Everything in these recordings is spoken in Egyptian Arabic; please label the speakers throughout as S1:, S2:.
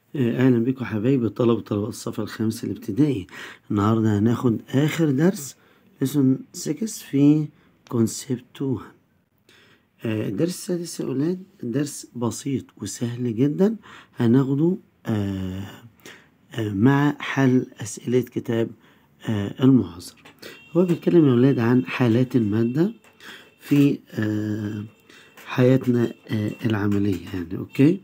S1: أهلا بكم حبايبي طلبة وطلبات الصف الخامس الابتدائي النهاردة هناخد آخر درس لسون 6 في كونسيبت 2 آه، الدرس السادس يا أولاد درس بسيط وسهل جدا هناخده آه، آه، مع حل أسئلة كتاب المعاصر هو بيتكلم يا أولاد عن حالات المادة في حياتنا العملية يعني أوكي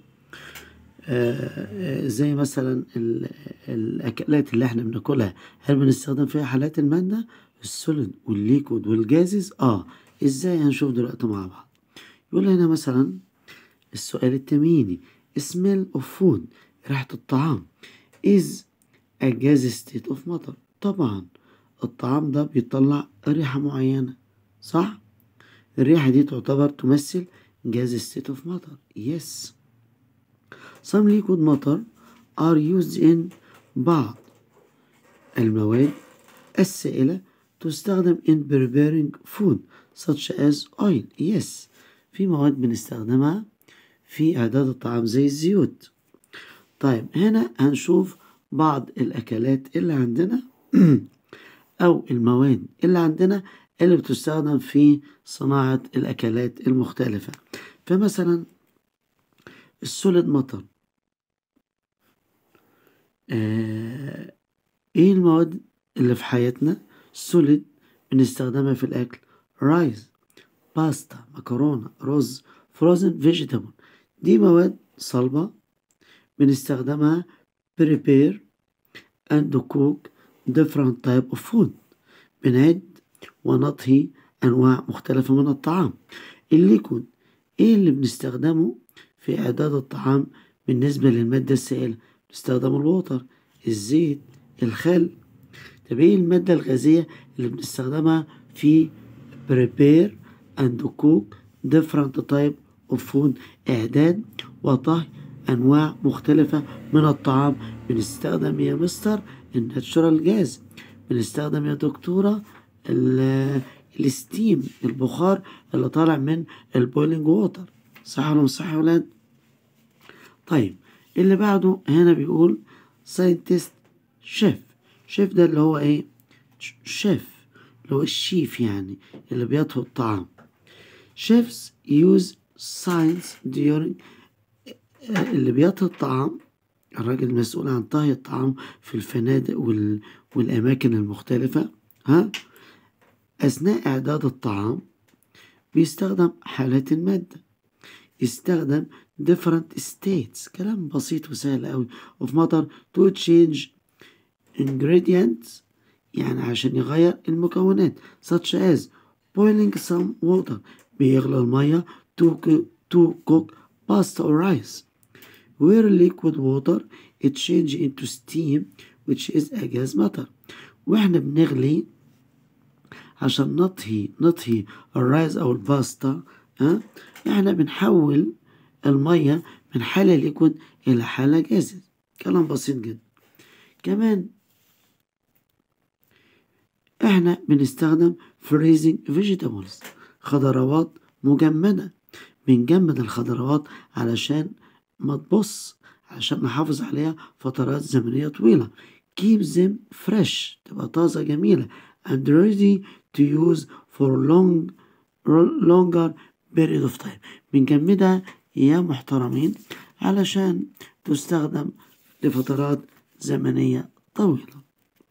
S1: آه، زي مثلا الأكلات اللي احنا بناكلها هل بنستخدم فيها حالات المادة السوليد والليكود والجازز اه ازاي هنشوف دلوقتي مع بعض يقول هنا مثلا السؤال التمهيدي smell of food ريحة الطعام is a gas state of matter طبعا الطعام ده بيطلع ريحة معينة صح الريحة دي تعتبر تمثل gas state of matter yes Some liquid matter are used in بعض المواد السائلة تستخدم in preparing food such as oil yes في مواد بنستخدمها في إعداد الطعام زي الزيوت طيب هنا هنشوف بعض الأكلات اللي عندنا أو المواد اللي عندنا اللي بتستخدم في صناعة الأكلات المختلفة فمثلا السوليد مطر آه ايه المواد اللي في حياتنا سوليد بنستخدمها في الاكل رايز باستا مكرونة رز فروزن فيجيتابل دي مواد صلبة بنستخدمها prepare and cook different type of food بنعد ونطهي أنواع مختلفة من الطعام الليكود إيه اللي بنستخدمه في إعداد الطعام بالنسبة للمادة السائلة بنستخدم الووتر الزيت الخل طب ايه المادة الغازية اللي بنستخدمها في prepare and cook different type of food إعداد وطهي أنواع مختلفة من الطعام بنستخدم يا مستر الناتشورال جاز بنستخدم يا دكتورة الستيم البخار اللي طالع من البويلنج ووتر صح ولا مش صح يا ولاد؟ طيب اللي بعده هنا بيقول ساينتست شيف شيف ده اللي هو ايه شيف اللي هو الشيف يعني اللي بيطهو الطعام chefs use science during اللي بيطهي الطعام الراجل المسؤول عن طهي الطعام في الفنادق وال... والأماكن المختلفة ها أثناء إعداد الطعام بيستخدم حالات المادة يستخدم different states كلام بسيط وسهل أوي of matter to change ingredients يعني عشان يغير المكونات such as boiling some water بيغلى المية to, to cook pasta or rice where liquid water it change into steam which is a gas matter واحنا بنغلي عشان نطهي نطهي الرايز او الباستا ها احنا بنحول المية من حالة ليكويد إلى حالة جازز كلام بسيط جدا كمان احنا بنستخدم freezing vegetables خضروات مجمدة بنجمد الخضروات علشان ما تبص عشان نحافظ عليها فترات زمنية طويلة keep them fresh تبقى طازة جميلة and ready to use for long longer period of time بنجمدها يا محترمين علشان تستخدم لفترات زمنية طويلة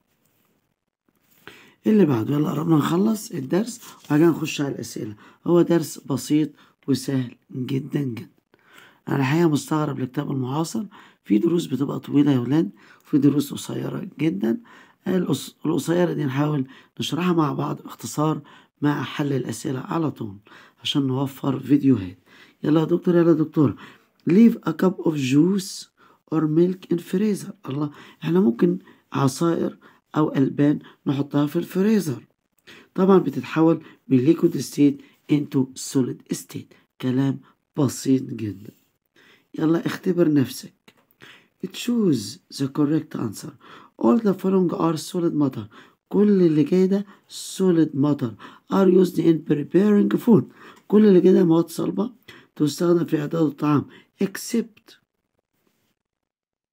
S1: اللي بعده يلا قربنا نخلص الدرس وبعدين نخش على الأسئلة هو درس بسيط وسهل جدا جدا أنا الحقيقة مستغرب لكتاب المعاصر في دروس بتبقى طويلة يا ولاد وفي دروس قصيرة جدا القصيرة دي نحاول نشرحها مع بعض باختصار مع حل الأسئلة على طول عشان نوفر فيديوهات يلا يا دكتور يلا يا دكتور leave a cup of juice or milk in freezer الله احنا ممكن عصائر او البان نحطها في الفريزر طبعا بتتحول من liquid state into solid state كلام بسيط جدا يلا اختبر نفسك choose the correct answer all the following are solid matter كل اللي جاي ده solid matter are used in preparing food كل اللي جاي ده مواد صلبة تستخدم في إعداد الطعام except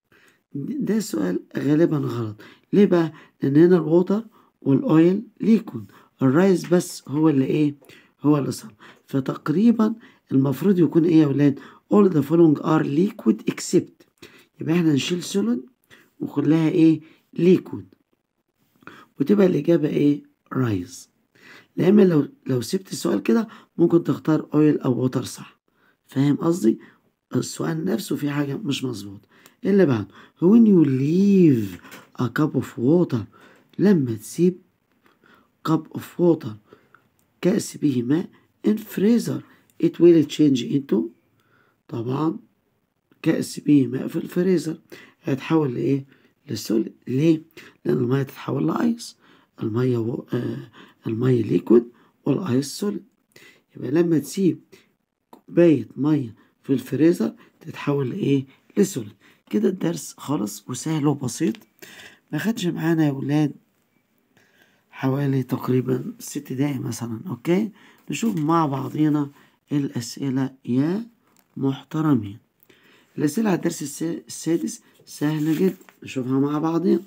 S1: ده سؤال غالبا غلط ليه بقى لان هنا الووتر والاويل ليكويد الرايس بس هو اللي ايه هو اللي صلب فتقريبا المفروض يكون ايه يا ولاد all the following are liquid except يبقى احنا نشيل سوليد وكلها ايه ليكويد وتبقى الإجابة إيه؟ رايز لأما لو لو سبت السؤال كده ممكن تختار أويل أو ووتر صح فاهم قصدي؟ السؤال نفسه فيه حاجة مش مظبوط اللي بعده when you leave a cup of water لما تسيب cup of water كأس به ماء in freezer it will change into طبعا كأس به ماء في الفريزر هيتحول لإيه؟ للسوليد ليه؟ لأن المية تتحول لأيس المية و... آه المية ليكويد والأيس سوليد يبقى لما تسيب كوباية مية في الفريزر تتحول لإيه؟ لسوليد كده الدرس خلص وسهل وبسيط ما خدش معانا يا ولاد حوالي تقريبا ست دقايق مثلا اوكي نشوف مع بعضينا الأسئلة يا محترمين الأسئلة على الدرس السادس سهلة جدا نشوفها مع بعضين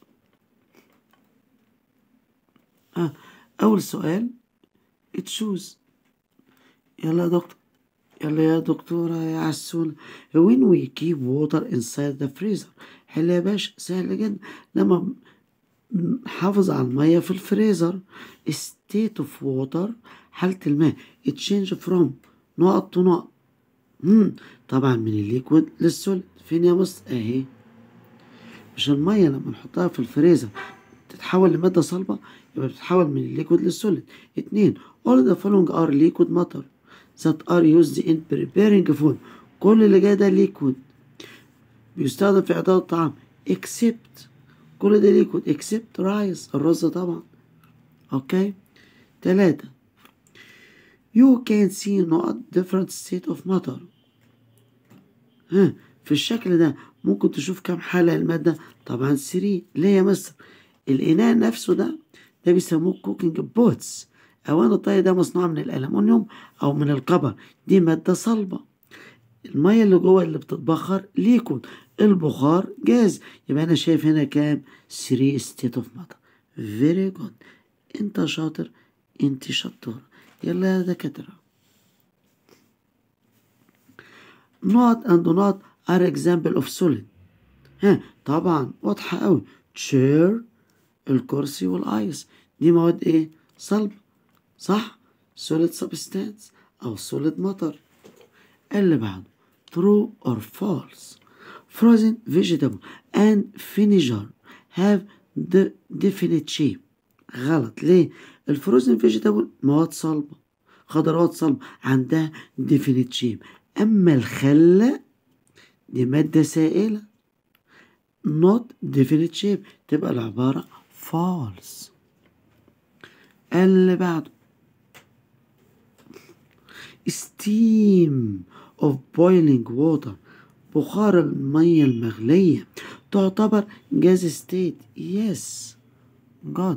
S1: آه. أول سؤال تشوز يلا يا دكتور يلا يا دكتورة يا عسول when we keep water inside the freezer حل يا باشا سهل جدا لما نحافظ على المية في الفريزر state of water حالة الماء change from نقط to نقط مم. طبعا من الليكويد للسوليد فين يا مصر اهي مش المية لما نحطها في الفريزر تتحول لمادة صلبة يبقى بتتحول من الليكويد للسوليد اتنين all the following are liquid matter that are used in preparing food كل اللي جاي ده ليكويد بيستخدم في إعداد الطعام except كل ده ليكويد except rice الرز طبعا اوكي تلاتة you can see not different state of matter ها في الشكل ده ممكن تشوف كم حالة المادة طبعا 3 ليه يا مستر الإناء نفسه ده ده بيسموه كوكينج بوتس أوان الطهي ده مصنوع من الألمنيوم أو من القبر دي مادة صلبة المية اللي جوه اللي بتتبخر ليكويد البخار جاز يبقى أنا شايف هنا كام 3 ستيت اوف ماتر فيري جود أنت شاطر أنت شطورة يلا يا دكاترة not and not are example of solid ها طبعا واضحة أوي chair الكرسي والآيس دي مواد إيه صلب صح solid substance أو solid matter اللي بعده true or false frozen vegetable and vinegar have the definite shape غلط ليه الفروزن فيجيتابل مواد صلبة خضروات صلبة عندها definite shape أما الخلة دي مادة سائلة not definite shape تبقى العبارة false اللي بعده steam of boiling water بخار المية المغلية تعتبر جاز ستيت يس جود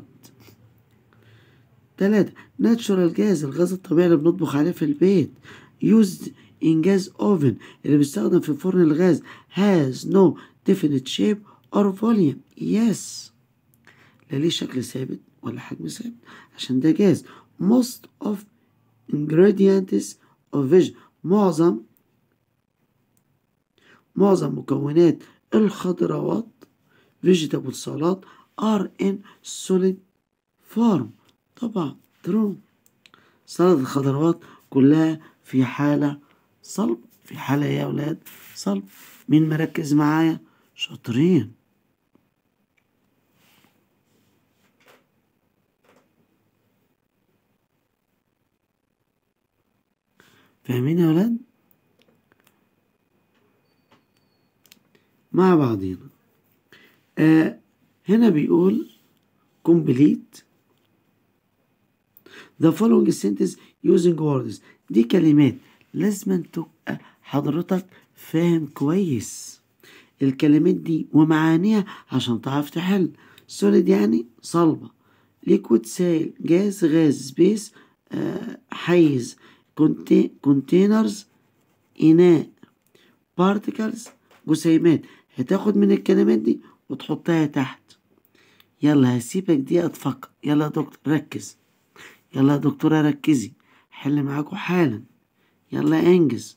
S1: تلاتة ناتشورال جاز الغاز الطبيعي اللي بنطبخ عليه في البيت used in gas oven اللي بيستخدم في فرن الغاز has no definite shape or volume yes لا ليه شكل ثابت ولا حجم ثابت عشان ده جاز most of ingredients of veg معظم معظم مكونات الخضروات vegetable salad are in solid form طبعا true سلطة الخضروات كلها في حالة صلب في حالة يا أولاد صلب مين مركز معايا شاطرين فاهمين يا ولاد مع بعضينا آه هنا بيقول complete the following sentence using words دي كلمات لازم تبقى حضرتك فاهم كويس الكلمات دي ومعانيها عشان تعرف تحل solid يعني صلبة liquid سائل جاز غاز سبيس آه حيز كونتينرز إناء particles جسيمات هتاخد من الكلمات دي وتحطها تحت يلا هسيبك دقيقة تفكر يلا يا دكتور ركز يلا يا دكتورة ركزي حل معاكوا حالا يلا انجز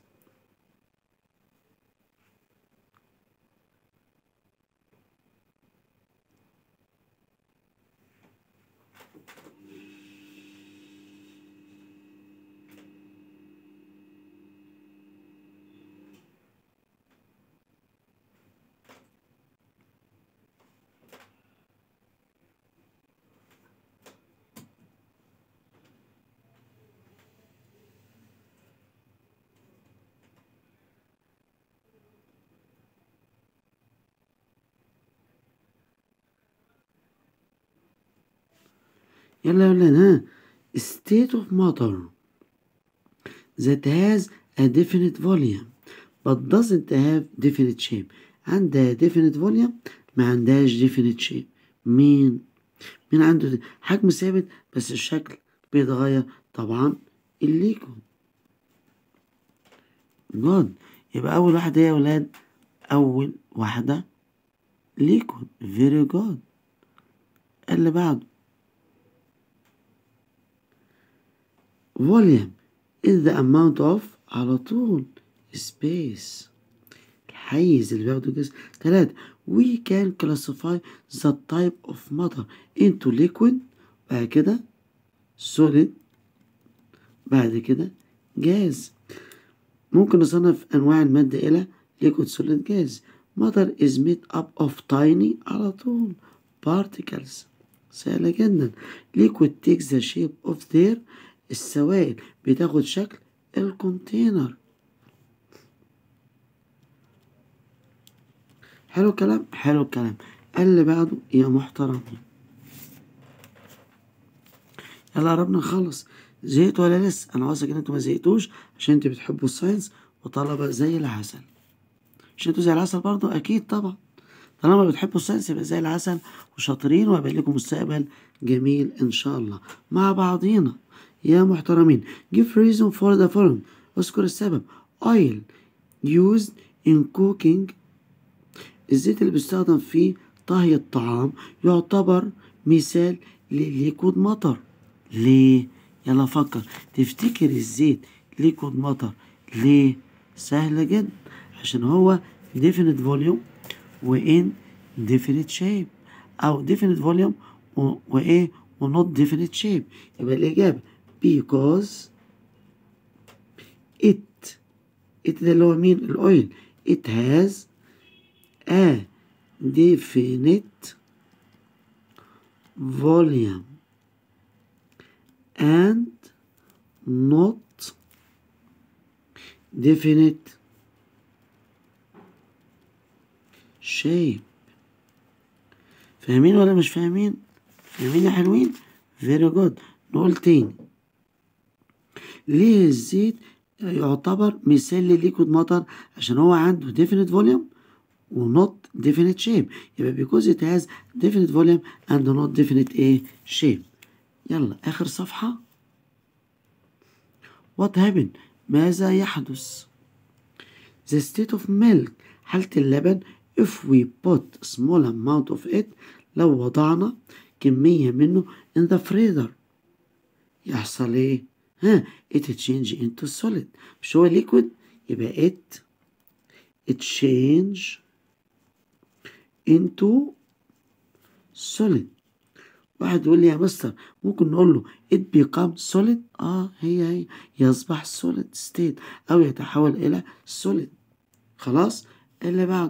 S1: يلا يا ولاد ها state of matter that has a definite volume but doesn't have definite shape عندها definite volume ما عندهاش definite shape مين مين عنده حجم ثابت بس الشكل بيتغير طبعا الليكويد جود يبقى أول واحدة يا ولاد أول واحدة ليكويد very good اللي بعده volume is the amount of على طول space الحيز اللي بياخده الجسم تلاتة we can classify the type of matter into liquid بعد كده solid بعد كده gas ممكن نصنف أنواع المادة إلى liquid solid gas matter is made up of tiny على طول particles سهلة جدا liquid takes the shape of their السوائل بتاخد شكل الكونتينر حلو الكلام حلو الكلام اللي بعده يا محترمين يلا قربنا نخلص زهقتوا ولا لسه انا واثق ان انتوا ما زهقتوش عشان انتوا بتحبوا الساينس وطلبه زي العسل مش انتوا زي العسل برضو اكيد طبعا طالما بتحبوا الساينس يبقى زي العسل وشاطرين وهيبقى لكم مستقبل جميل ان شاء الله مع بعضينا يا محترمين give reason for the following اذكر السبب oil used in cooking الزيت اللي بيستخدم في طهي الطعام يعتبر مثال لليكود مطر ليه يلا فكر تفتكر الزيت ليكود مطر ليه سهلة جدا عشان هو definite volume وإن definite shape أو definite volume وإيه و not definite shape يبقى الإجابة because it it ده اللي هو مين الأويل it has a definite volume and not definite shape فاهمين ولا مش فاهمين فاهمين يا حلوين very good نقول تاني ليه الزيت يعتبر مثال لليكويد مطر عشان هو عنده definite volume و not definite shape يبقى because it has definite volume and not definite a shape يلا آخر صفحة what happened ماذا يحدث the state of milk حالة اللبن if we put small amount of it لو وضعنا كمية منه in the freezer يحصل ايه ها it change into solid مش هو liquid يبقى it it change into solid واحد يقول لي يا مستر ممكن نقول له it become solid اه هي هي يصبح solid state او يتحول الى solid خلاص اللي بعد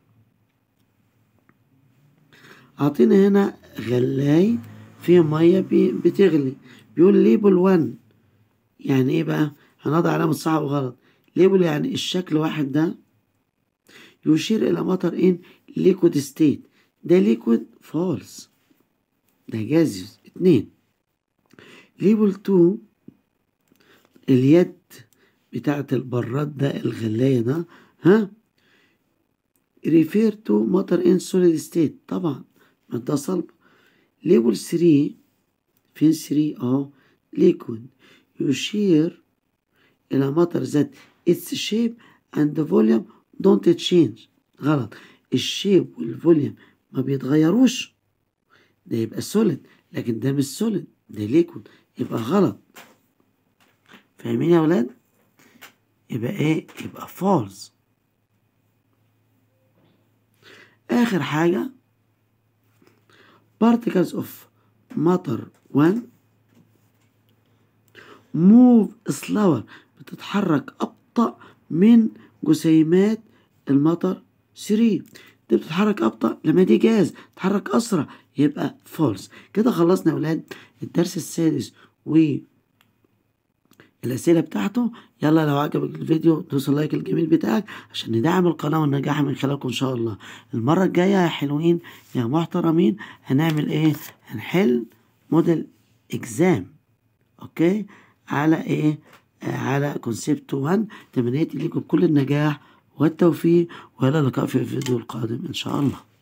S1: اعطينا هنا غلاي فيه ميه بتغلي بيقول ليبل 1 يعني ايه بقى هنضع علامة صح وغلط ليبل يعني الشكل واحد ده يشير إلى مطر إن ليكويد ستيت ده ليكويد فولس ده جازيوس اتنين ليبل تو اليد بتاعة البراد ده الغلاية ده ها ريفير تو مطر ان سوليد ستيت طبعا مادة صلبة ليبل 3 فين 3 اه ليكويد يشير إلى مطر ذات its shape and the volume don't change غلط الشيب والفوليوم ما بيتغيروش ده يبقى سوليد لكن ده مش سوليد ده ليكويد يبقى غلط فاهمين يا ولاد يبقى ايه يبقى فولز اخر حاجة particles of matter 1 move slower بتتحرك أبطأ من جسيمات المطر 3 دي بتتحرك أبطأ لما دي جاز تتحرك أسرع يبقى فولس كده خلصنا يا ولاد الدرس السادس و الأسئلة بتاعته يلا لو عجبك الفيديو دوس اللايك الجميل بتاعك عشان ندعم القناة والنجاح من خلالكم إن شاء الله المرة الجاية يا حلوين يا محترمين هنعمل إيه هنحل موديل إكزام أوكي على إيه آه على كونسيبت 1 تمنياتي ليكم بكل النجاح والتوفيق وإلى اللقاء في الفيديو القادم إن شاء الله